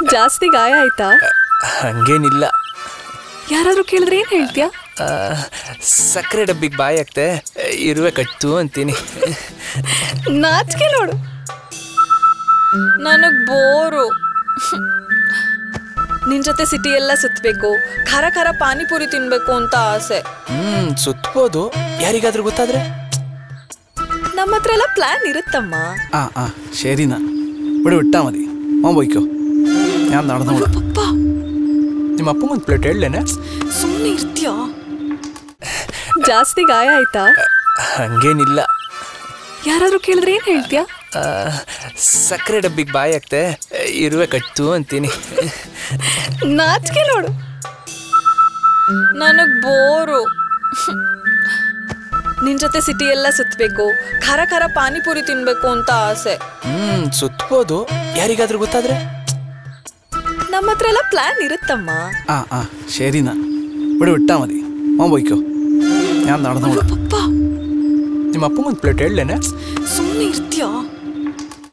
ಜಾಸ್ತಿ ಗಾಯ ಆಯ್ತಾ ಹಂಗೇನಿಲ್ಲ ಯಾರಾದ್ರೂ ಕೇಳಿದ್ರೆ ಏನ್ ಹೇಳ್ತೀಯಾ ಆ, ಸಕ್ಕರೆ ಡಬ್ಬಿಗೆ ಬಾಯಿ ಆಗ್ತೆ ಇರುವೆ ಕಟ್ಟು ಅಂತೀನಿ ನಾಚಿಕೆ ನೋಡು ನನಗ್ ಬೋರು ನಿನ್ ಜೊತೆ ಸಿಟಿ ಎಲ್ಲ ಸುತ್ತಬೇಕು ಖಾರ ಖಾರ ಪಾನಿಪುರಿ ತಿನ್ಬೇಕು ಅಂತ ಆಸೆ ಹ್ಮ್ ಸುತ್ಬೋದು ಯಾರಿಗಾದ್ರೂ ಗೊತ್ತಾದ್ರೆ ನಮ್ಮ ಹತ್ರ ಎಲ್ಲ ಪ್ಲಾನ್ ಇರುತ್ತಮ್ಮ ആ ആ ശരി എന്നാ ഇവിടെ വിട്ടാ മതി മോൻ പോയിക്കോ ഞാൻ നടന്നോളാം ಪಪ್ಪ ನಿಮ್ಮ ಅಪ್ಪಂಗೊಂದು ಪ್ಲೇಟ್ ಹೇಳಲೇನೆ ಸುಮ್ಮನೆ ಇರ್ತೀಯ ಜಾಸ್ತಿ ಗಾಯ ಆಯ್ತಾ ಹಂಗೇನಿಲ್ಲ ಯಾರಾದ್ರೂ ಕೇಳಿದ್ರೆ ಏನ್ ಹೇಳ್ತೀಯಾ ಆ, ಸಕ್ಕರೆ ಡಬ್ಬಿಗೆ ಬಾಯಿ ಆಗ್ತೆ ಇರುವೆ ಕಟ್ಟು ಅಂತೀನಿ ನಾಚಿಕೆ ನೋಡು ನನಗ್ ಬೋರು ನಿನ್ ಜೊತೆ ಸಿಟಿ ಎಲ್ಲ ಸುತ್ತಬೇಕು ಖಾರ ಖಾರ ಪಾನಿಪುರಿ ತಿನ್ಬೇಕು ಅಂತ ಆಸೆ ಹ್ಮ್ ಸುತ್ಬೋದು ಯಾರಿಗಾದ್ರೂ ಗೊತ್ತಾದ್ರೆ ನಮ್ಮ ಹತ್ರ ಎಲ್ಲ ಪ್ಲಾನ್ ಇರುತ್ತಮ್ಮ ആ ആ ശരി എന്നാ ഇവിടെ വിട്ടാ മതി മോൻ പോയിക്കോ ഞാൻ നടന്നോളാം ಪಪ್ಪ ನಿಮ್ಮ ಅಪ್ಪಂಗೊಂದು ಪ್ಲೇಟ್ ಹೇಳಲೇನೆ ಸುಮ್ಮನೆ ಇರ್ತೀಯ